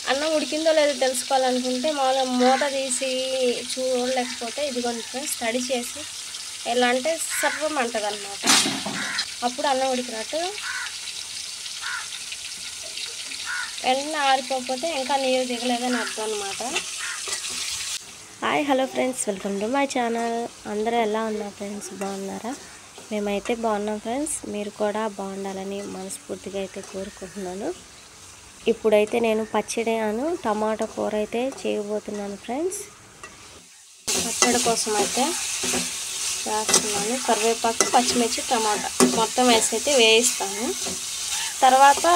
అన్నం ఉడికిందో లేదో తెలుసుకోవాలనుకుంటే మామూలుగా మూత తీసి చూడలేకపోతే ఇదిగోండి ఫ్రెండ్స్ తడి చేసి ఎలా అంటే సర్వం అంటది అనమాట అప్పుడు అన్నం ఉడికినట్టు వెంటనే ఆరిపోకపోతే ఇంకా నీరు దిగలేదని అర్థం అనమాట hi hello friends welcome to my channel అందరూ ఎలా ఉన్నారు ఫ్రెండ్స్ బాగున్నారా మేమైతే బాగున్నాం ఫ్రెండ్స్ మీరు కూడా బాగుండాలని మనస్ఫూర్తిగా అయితే కోరుకుంటున్నాను ఇప్పుడైతే నేను పచ్చడి అను టమాటా కూర అయితే చేయబోతున్నాను ఫ్రెండ్స్ పచ్చడి కోసం అయితే వేస్తున్నాను కరివేపాకు పచ్చిమిర్చి టమాటా మొత్తం వేసి అయితే వేయిస్తాను తర్వాత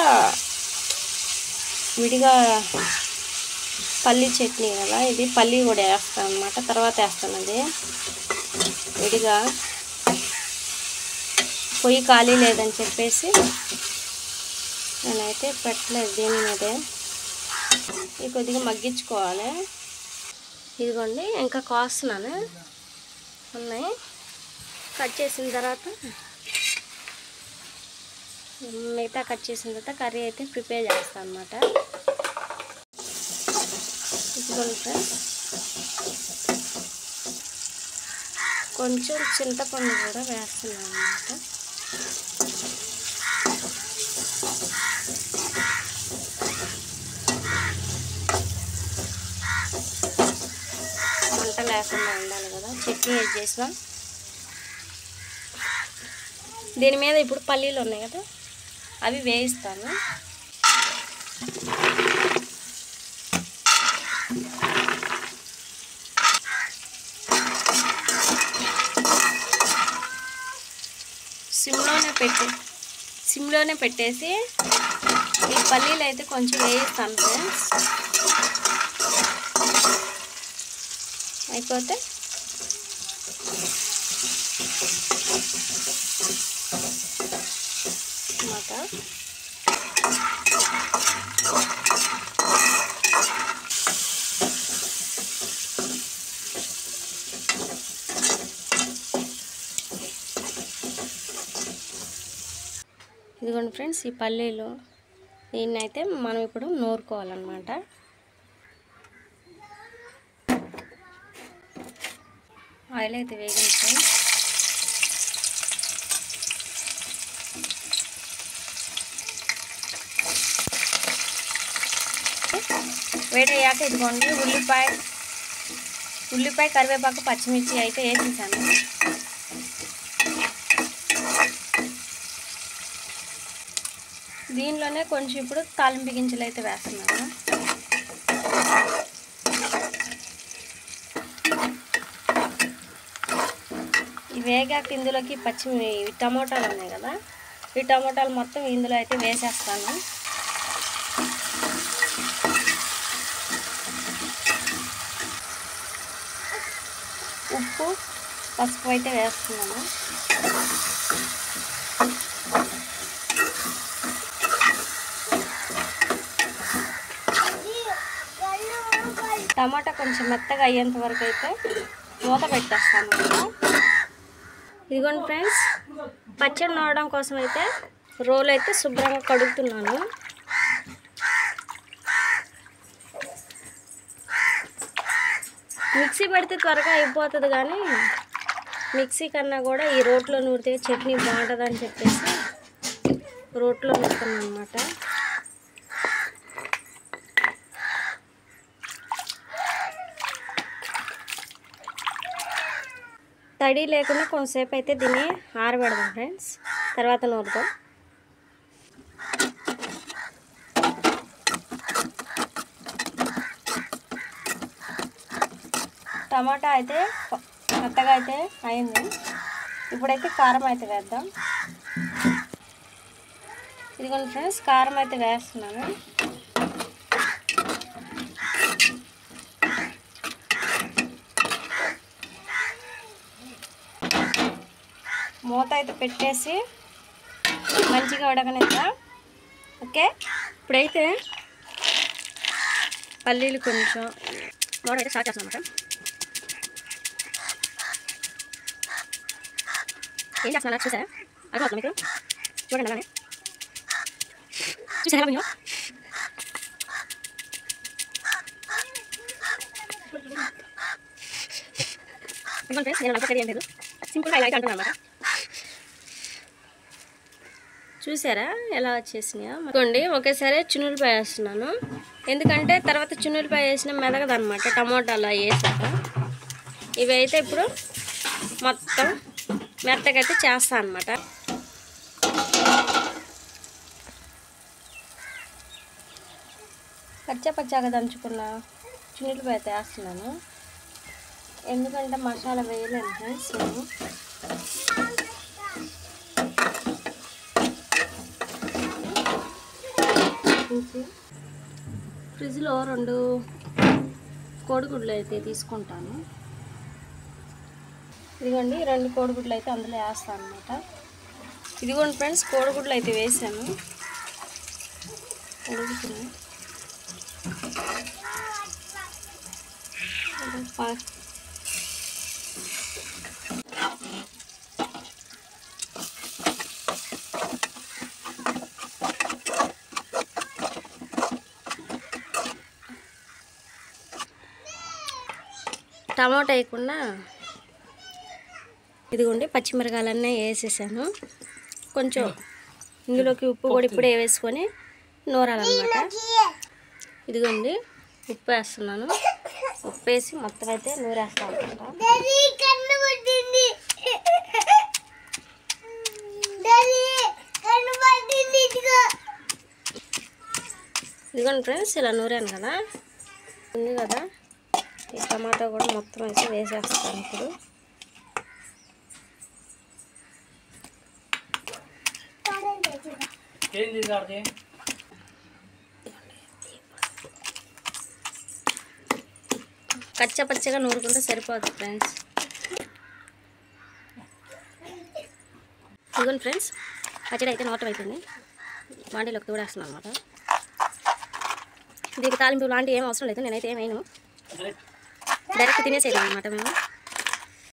విడిగా పల్లి చట్నీ కదా ఇది పల్లి కూడా వేస్తాను అనమాట తర్వాత వేస్తాను అది విడిగా పొయ్యి ఖాళీ లేదని చెప్పేసి నేనైతే పెట్టలేదు దీని మీదే ఇది కొద్దిగా మగ్గించుకోవాలి ఇదిగోండి ఇంకా కోస్తున్నాను ఉన్నాయి కట్ చేసిన తర్వాత మిగతా కట్ చేసిన తర్వాత కర్రీ అయితే ప్రిపేర్ చేస్తాను అనమాట ఇదిగోండి ఫ్రెండ్స్ కొంచెం చింతపండు కూడా వేస్తున్నాను అనమాట మంట లేకుండా ఉండాలి కదా చట్నీ వేసి చేసిన దీని మీద ఇప్పుడు పల్లీలు ఉన్నాయి కదా అవి వేయిస్తాను సిమ్లోనే పెట్టి సిమ్లోనే పెట్టేసి ఈ పల్లీలు అయితే కొంచెం వేయిస్తాను ఫ్రెండ్స్ అయిపోతే టమాటా ఇదిగోండి ఫ్రెండ్స్ ఈ పల్లీలు దీన్ని అయితే మనం ఇప్పుడు నూరుకోవాలన్నమాట ఆయిల్ అయితే వేగింది ఫ్రెండ్స్ వేడి అయ్యాక ఇదిగోండి ఉల్లిపాయ ఉల్లిపాయ కరివేపాకు పచ్చిమిర్చి అయితే వేసేసాను దీనిలోనే కొంచెం ఇప్పుడు తాలింపు గింజలు అయితే వేస్తున్నాను ఈ వేగాక ఇందులోకి పచ్చి ఇవి టమోటాలు ఉన్నాయి కదా ఈ టమోటాలు మొత్తం ఇందులో అయితే వేసేస్తాను ఉప్పు పసుపు అయితే వేస్తున్నాను టమాటా కొంచెం మెత్తగా అయ్యేంత వరకు అయితే మూత పెట్టేస్తాను కదా ఇదిగోండి ఫ్రెండ్స్ పచ్చడి నూరడం కోసం అయితే రోల్ అయితే శుభ్రంగా కడుగుతున్నాను మిక్సీ పెడితే త్వరగా అయిపోతుంది కానీ మిక్సీ కన్నా కూడా ఈ రోట్లో నూరితే చట్నీ బాగుంటుంది అని చెప్పేసి రోట్లో నూరుతున్నాను అనమాట తడి లేకుండా కొంతసేపు అయితే దీన్ని ఆరబెడదాం ఫ్రెండ్స్ తర్వాత నూరుదాం టమాటా అయితే మెత్తగా అయితే అయింది ఇప్పుడైతే కారం అయితే వేద్దాం ఇదిగోండి ఫ్రెండ్స్ కారం అయితే వేస్తున్నాను మూత అయితే పెట్టేసి మంచిగా ఉడకనిద్దాం ఓకే ఇప్పుడైతే పల్లీలు కొంచెం నూనె అయితే స్టార్ట్ చేస్తాం అన్నమాట ఏం చేస్తున్నా చూసారా అర్థమవుతుంది మీకు చూడండి అలానే చూసారా మీరు ఇదిగోండి ఫ్రెండ్స్ నేను కర్రీ ఏం లేదు సింపుల్గా ఇలా అయితే అంటున్నాను అనమాట చూసారా ఎలా వచ్చేసినాయో ఇదిగోండి ఒకేసారి చున్నులపాయ వేస్తున్నాను ఎందుకంటే తర్వాత చున్నులపాయ వేసిన మెదగదనమాట టమోటాలు అవి వేసాక ఇవి అయితే ఇప్పుడు మొత్తం మెత్తగైతే చేస్తాను అనమాట పచ్చా పచ్చాగా దంచుకున్న చున్నులపాయ అయితే వేస్తున్నాను ఎందుకంటే మసాలా వేయలేను ఫ్రెండ్స్ నేను ఫ్రిడ్జ్లో రెండు కోడిగుడ్లు అయితే తీసుకుంటాను ఇదిగోండి రెండు కోడిగుడ్లు అయితే అందులో వేస్తాను అనమాట ఇదిగోండి ఫ్రెండ్స్ కోడిగుడ్లు అయితే వేసాను ఉడుకుతున్నాయి ప- టమాటా వేయకుండా ఇదిగోండి పచ్చిమిరకాయలన్నీ వేసేసాను కొంచెం ఇందులోకి ఉప్పు కూడా ఇప్పుడే వేసుకొని నూరాలన్నమాట ఇదిగోండి ఉప్పు వేస్తున్నాను ఉప్పు వేసి మొత్తం అయితే నూరేస్తాను అనమాట ఇదిగోండి ఫ్రెండ్స్ ఇలా నూరాను కదా ఉంది కదా ఈ టమాటా కూడా మొత్తం వేసి వేసేస్తాను ఇప్పుడు ఏంది దాడితే కచ్చ పచ్చగా నూరుకుంటే సరిపోతుంది ఫ్రెండ్స్ ఇదిగోండి ఫ్రెండ్స్ పచ్చడి అయితే నోటం అయిపోయింది వాండీలోకి తోడేస్తున్నాను అనమాట దీనికి తాలింపు లాంటివి ఏం అవసరం లేదు నేనైతే ఏమైనా డైరెక్ట్ తినేసేది అనమాట మేము